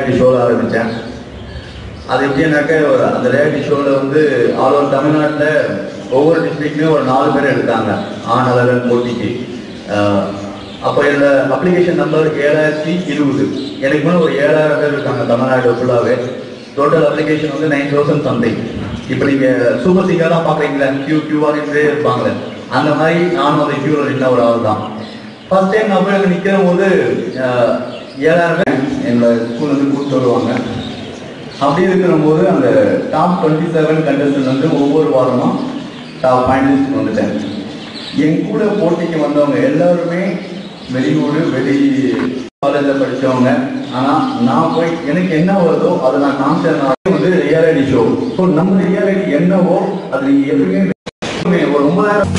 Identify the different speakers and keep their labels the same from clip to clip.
Speaker 1: Reality ஷோவில் ஆரம்பித்தேன் அது எப்படின்னாக்க ஒரு அந்த ரியாலிட்டி ஷோவில் வந்து ஆல் ஓவர் தமிழ்நாட்டில் ஒவ்வொரு டிஸ்ட்ரிக்ட்லையும் ஒரு நாலு பேர் எடுத்தாங்க ஆண் அழகன் போட்டிக்கு அஹ், அப்போ இந்த அப்ளிகேஷன் நம்பர் ஏழாயிரத்தி இருபது எனக்கு மேலே ஒரு ஏழாயிரம் பேர் இருக்காங்க தமிழ்நாடு ஃபுல்லாகவே டோட்டல் அப்ளிகேஷன் வந்து நைன் தௌசண்ட் சம்திங் இப்போ நீங்கள் சூப்பர் சிங்கர்லாம் பார்க்குறீங்களா கியூ கியூவாக நின்றே இருப்பாங்களே அந்த மாதிரி நானும் அந்த கியூவில் நின்ன ஒரு ஆள் தான் ஃபர்ஸ்ட் டைம் நான் போய் அங்கே நிற்கிற போது அஹ், ஏழாயிரம் பேர் என்னோட ஸ்கூல்லேருந்து கூப்பிட்டு வருவாங்க அப்படி இருக்கிற போது அந்த டாப் டுவெண்ட்டி செவன் கண்டஸ்டன் வந்து ஒவ்வொரு வாரமும் டாப் ஃபைனலிஸ்ட் வந்துட்டேன் என் கூட போட்டிக்கு வந்தவங்க எல்லாருமே வெளியூர் வெளி காலேஜில் படித்தவங்க ஆனால் நான் போய் எனக்கு என்ன வருதோ அதை நான் காமிச்சதுனால வந்து ரியாலிட்டி ஷோ ஸோ நம்ம ரியாலிட்டி என்னவோ அது நீங்கள் எப்பவுமே ஒரு ஒன்பதாயிரம்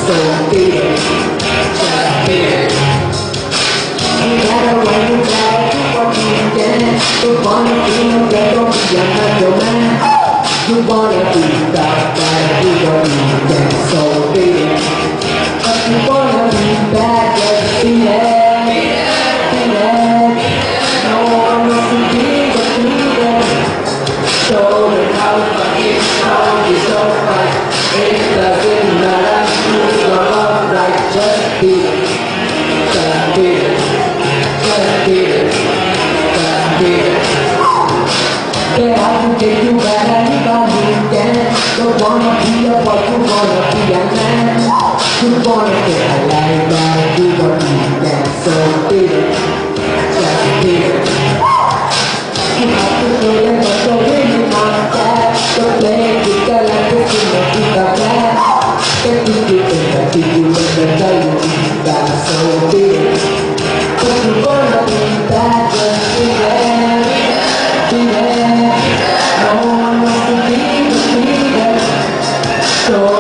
Speaker 2: so beat it, just beat it. You gotta run your back, you fucking dance. You wanna feel that don't be a mental man. You wanna be that bad, you don't need that, so beat it. But you wanna be bad, just beat it. Beat it. No one wants to be but beat it. Show them how fucking strong you're so right. It doesn't matter who's your love, like just beat it. Just beat it. Just beat it. Just beat it. They have to take you back anybody can. Don't wanna be a boy, you wanna be a man. You wanna get a life that you don't need that. So beat it. Just beat it. You have to know that but don't really want that. Don't play with the life that's in the deep of that. Get you deep in the deep, you in the tell you need that. So beat it. But you wanna be bad, just beat it. Beat it. No one wants to be the leader. So